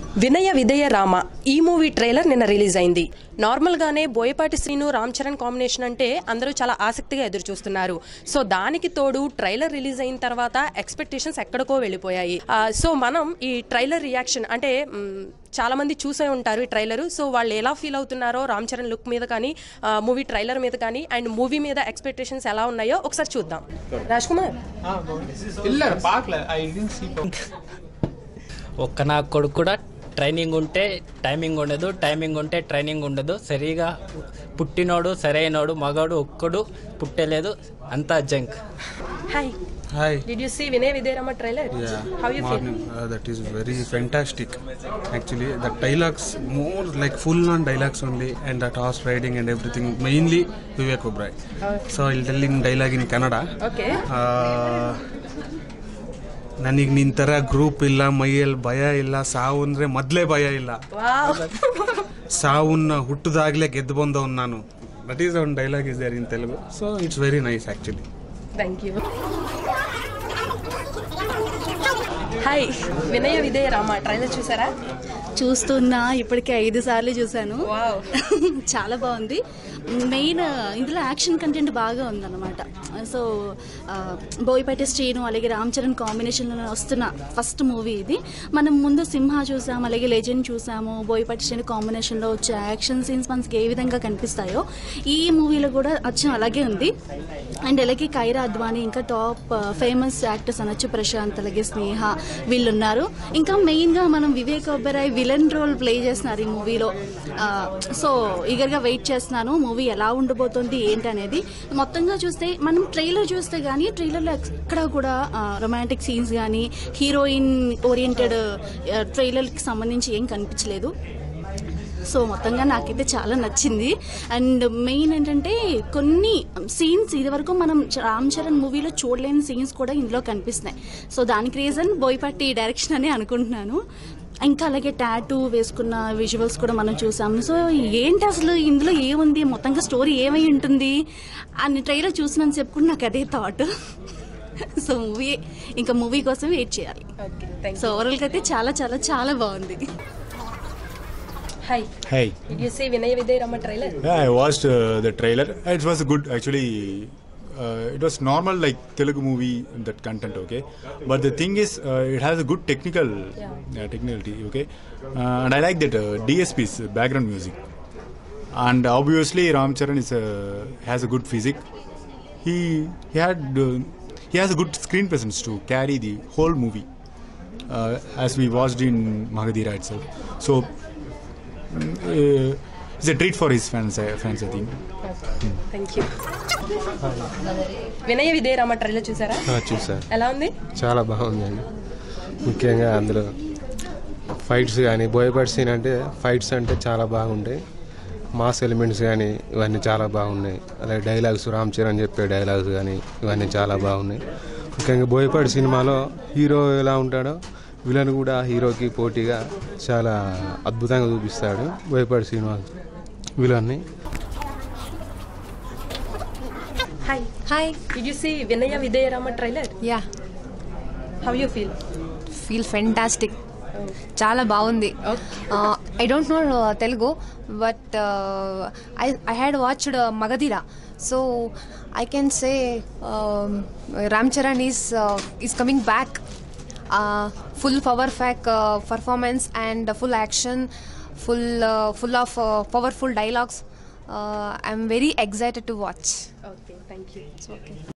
వినయ విధేయ రామ ఈ movie trailer నిన్న రిలీజ్ అయింది నార్మల్గానే బోయపాటి శ్రీను రామ్ చరణ్ కాంబినేషన్ అంటే అందరూ చాలా ఆసక్తిగా ఎదురు చూస్తున్నారు సో దానికి తోడు ట్రైలర్ రిలీజ్ అయిన తర్వాత ఎక్స్పెక్టేషన్స్ ఎక్కడికో వెళ్ళిపోయాయి ఆ, సో మనం ఈ ట్రైలర్ రియాక్షన్ అంటే మ్, చాలా మంది చూసే ఉంటారు ఈ ట్రైలర్ సో వాళ్ళు ఎలా ఫీల్ అవుతున్నారో రామ్ చరణ్ లుక్ మీద కానీ మూవీ ట్రైలర్ మీద కానీ అండ్ మూవీ మీద ఎక్స్పెక్టేషన్స్ ఎలా ఉన్నాయో ఒకసారి చూద్దాం రాజ్ కుమార్ ಇಲ್ಲ ಪಾಕ್ಲ ಐ ಡಿಂಟ್ ಸಿ ఒక్క నా కొడుకు కూడా ట్రైనింగ్ ఉంటే టైమింగ్ ఉండదు టైమింగ్ ఉంటే ట్రైనింగ్ ఉండదు సరిగా పుట్టినోడు సరైనోడు మగాడు ఒక్కడు పుట్టలేదు అంతా junk hi Hi. Did you see Vinaya Vidheya Rama trailer Yeah. How you feel Morning. Uh, that is very fantastic. Actually, the dialogues more like full on dialogues only, and that horse riding and everything. Mainly Vivek Oberoi. So I'll tell in dialogue in Kannada. Okay ನನಗೆ ನಿನ್ ತರ group ಇಲ್ಲ ಮೈಯಲ್ಲಿ ಭಯ ಇಲ್ಲ ಸಾವು ಅಂದ್ರೆ ಮೊದ್ಲೇ ಭಯ ಇಲ್ಲ ವಾವ್ ಸಾವನ್ನ ಹುಟ್ಟದಾಗ್ಲೇ ಗೆದ್ದು ಬಂದವನ್ ನಾನು that is one dialogue is there in Telugu so it's very nice actually thank you hi Vinaya Vidheya Rama trailer చూసారా చూస్తున్నా ఇప్పటికే ఐదు సార్లు చూశాను వావ్ చాలా బాగుంది మెయిన్ ఇందులో యాక్షన్ కంటెంట్ బాగా ఉందన్నమాట సో ఆ, బోయపాటి శ్రీను అలాగే రామ్ చరణ్ కాంబినేషన్లో వస్తున్న ఫస్ట్ మూవీ ఇది మనం ముందు సింహ చూసాము అలాగే లెజెండ్ చూసాము బోయపాటి శ్రీను కాంబినేషన్లో వచ్చే యాక్షన్ సీన్స్ మనకి ఏ విధంగా కనిపిస్తాయో ఈ మూవీలో కూడా అచ్చం అలాగే ఉంది అండ్ అలాగే కైరా అద్వానీ ఇంకా టాప్ ఫేమస్ యాక్టర్స్ అనొచ్చు ప్రశాంత్ అలాగే స్నేహ వీళ్ళు ఉన్నారు ఇంకా మెయిన్ గా మనం Vivek Oberoi villain role play చేస్తున్నారు ఈ మూవీలో సో ఈగర్ గా వెయిట్ చేస్తున్నాను మూవీ ఎలా ఉండబోతుంది ఏంటనేది మొత్తంగా చూస్తే మనం ట్రైలర్ చూస్తే గానీ ట్రైలర్ లో ఎక్కడ కూడా రొమాంటిక్ సీన్స్ కానీ హీరోయిన్ ఓరియంటెడ్ ట్రైలర్ కి సంబంధించి ఏం కనిపించలేదు సో మొత్తంగా నాకైతే చాలా నచ్చింది అండ్ మెయిన్ ఏంటంటే కొన్ని సీన్స్ ఇది వరకు మనం రామ్ చరణ్ మూవీలో చూడలేని సీన్స్ కూడా ఇందులో కనిపిస్తున్నాయి సో దానికి రీజన్ బోయపాటి డైరెక్షన్ అని అనుకుంటున్నాను ఇంకా అలాగే టాటూ వేసుకున్న విజువల్స్ కూడా మనం చూసాము సో ఏంటి అసలు ఇందులో ఏముంది మొత్తంగా స్టోరీ ఏమై ఉంటుంది అని ట్రైలర్ చూసినంత సేపు కూడా నాకు అదే థాట్ సో మూవీ ఇంకా మూవీ కోసం వెయిట్ చేయాలి ఓకే థ్యాంక్ సో ఓవరాల్గా అయితే చాలా చాలా చాలా బాగుంది hi Hi. Did you see Vinaya Vidheya Rama trailer Yeah, I watched uh, the trailer. It was good, actually. Uh, it was normal like Telugu movie that content, okay. But the thing is, uh, it has a good technical Yeah. uh, technicality, okay. Uh, and I like that uh, DSP's background music. And obviously, Ram Charan is a, has a good physique. He he had uh, he has a good screen presence to carry the whole movie, uh, as we watched in Magadira itself. So. mm, Uh, it's a treat for his fans, uh, fans I think. Thank you Vinaya Vidheya Rama trailer చూసారా చూసాను ఎలా ఉంది చాలా బాగుందండి ముఖ్యంగా అందులో fights కానీ Boyapati scene అంటే ఫైట్స్ అంటే చాలా బాగుంటాయి మాస్ ఎలిమెంట్స్ కానీ ఇవన్నీ చాలా బాగున్నాయి అలాగే డైలాగ్స్ రామ్ చరణ్ చెప్పే డైలాగ్స్ కానీ ఇవన్నీ చాలా బాగున్నాయి ముఖ్యంగా బోయపాటి సినిమాలో హీరో ఎలా ఉంటాడో విలన్ కూడా హీరోకి పోటీగా చాలా అద్భుతంగా చూపిస్తాడు బోయపాటి సినిమా విలన్ని hi hi did you see Vinaya Vidheya Rama trailer yeah how you feel feel fantastic చాలా బాగుంది I don't know Telugu but I I had watched Magadheera so I can say Ram Charan is is coming back full power pack performance and full action full full of powerful dialogues I'm very excited to watch okay thank you okay